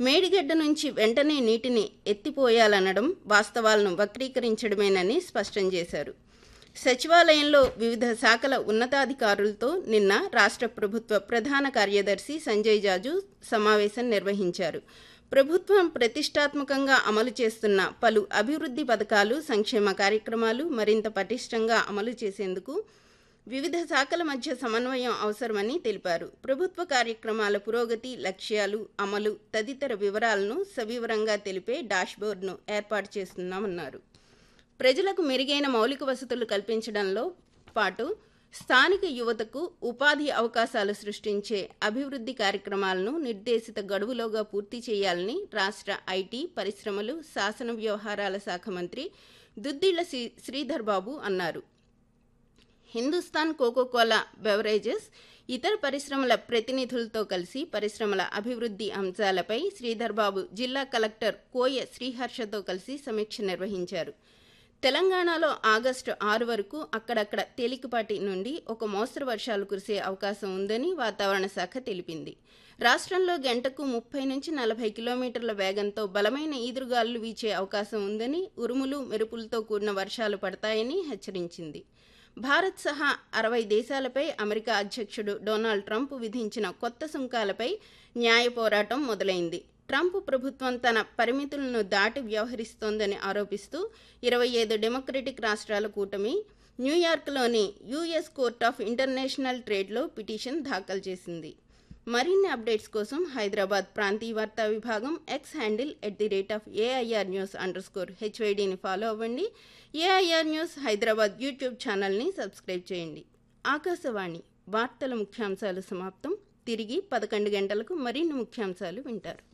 మేడిగడ్డ నుంచి వెంటనే నీటిని ఎత్తిపోయాలనడం వాస్తవాలను వక్రీకరించడమేనని స్పష్టం చేశారు సచివాలయంలో వివిధ శాఖల ఉన్నతాధికారులతో నిన్న రాష్ట్ర ప్రభుత్వ ప్రధాన కార్యదర్శి సంజయ్ జాజు సమావేశం నిర్వహించారు ప్రభుత్వం ప్రతిష్టాత్మకంగా అమలు చేస్తున్న పలు అభివృద్ధి పథకాలు సంక్షేమ కార్యక్రమాలు మరింత పటిష్టంగా అమలు చేసేందుకు వివిధ శాఖల మధ్య సమన్వయం అవసరమని తెలిపారు ప్రభుత్వ కార్యక్రమాల పురోగతి లక్ష్యాలు అమలు తదితర వివరాలను సవివరంగా తెలిపే డాష్బోర్డ్ను ఏర్పాటు చేస్తున్నామన్నారు ప్రజలకు మెరుగైన మౌలిక వసతులు కల్పించడంలో పాటు స్థానిక యువతకు ఉపాధి అవకాశాలు సృష్టించే అభివృద్ధి కార్యక్రమాలను నిర్దేశిత గడువులోగా పూర్తి చేయాలని రాష్ట్ర ఐటీ పరిశ్రమలు శాసన వ్యవహారాల శాఖ మంత్రి దుద్దిళ్ల శ్రీధర్ బాబు అన్నారు హిందుస్థాన్ కోకోకోలా బెవరేజెస్ ఇతర పరిశ్రమల ప్రతినిధులతో కలిసి పరిశ్రమల అభివృద్ధి అంశాలపై శ్రీధర్ బాబు జిల్లా కలెక్టర్ కోయ శ్రీహర్షతో కలిసి సమీక్ష నిర్వహించారు తెలంగాణలో ఆగస్టు ఆరు వరకు అక్కడక్కడ తేలికపాటి నుండి ఒక మోస్తరు వర్షాలు కురిసే అవకాశం ఉందని వాతావరణ శాఖ తెలిపింది రాష్ట్రంలో గంటకు ముప్పై నుంచి నలభై కిలోమీటర్ల వేగంతో బలమైన ఈదురుగాలులు వీచే అవకాశం ఉందని ఉరుములు మెరుపులతో కూడిన వర్షాలు పడతాయని హెచ్చరించింది భారత్ సహా అరవై దేశాలపై అమెరికా అధ్యక్షుడు డొనాల్డ్ ట్రంప్ విధించిన కొత్త సుంకాలపై న్యాయ పోరాటం మొదలైంది ట్రంప్ ప్రభుత్వం తన పరిమితులను దాటి వ్యవహరిస్తోందని ఆరోపిస్తూ ఇరవై ఐదు డెమోక్రటిక్ రాష్ట్రాల కూటమి న్యూయార్క్లోని యుఎస్ కోర్ట్ ఆఫ్ ఇంటర్నేషనల్ ట్రేడ్లో పిటిషన్ దాఖలు చేసింది మరిన్ని అప్డేట్స్ కోసం హైదరాబాద్ ప్రాంతీయ వార్తా విభాగం X handle at the rate of AIR news underscore హెచ్వైడీని ఫాలో అవ్వండి ఏఐఆర్ న్యూస్ హైదరాబాద్ యూట్యూబ్ ఛానల్ని సబ్స్క్రైబ్ చేయండి ఆకాశవాణి వార్తల ముఖ్యాంశాలు సమాప్తం తిరిగి పదకొండు గంటలకు మరిన్ని ముఖ్యాంశాలు వింటారు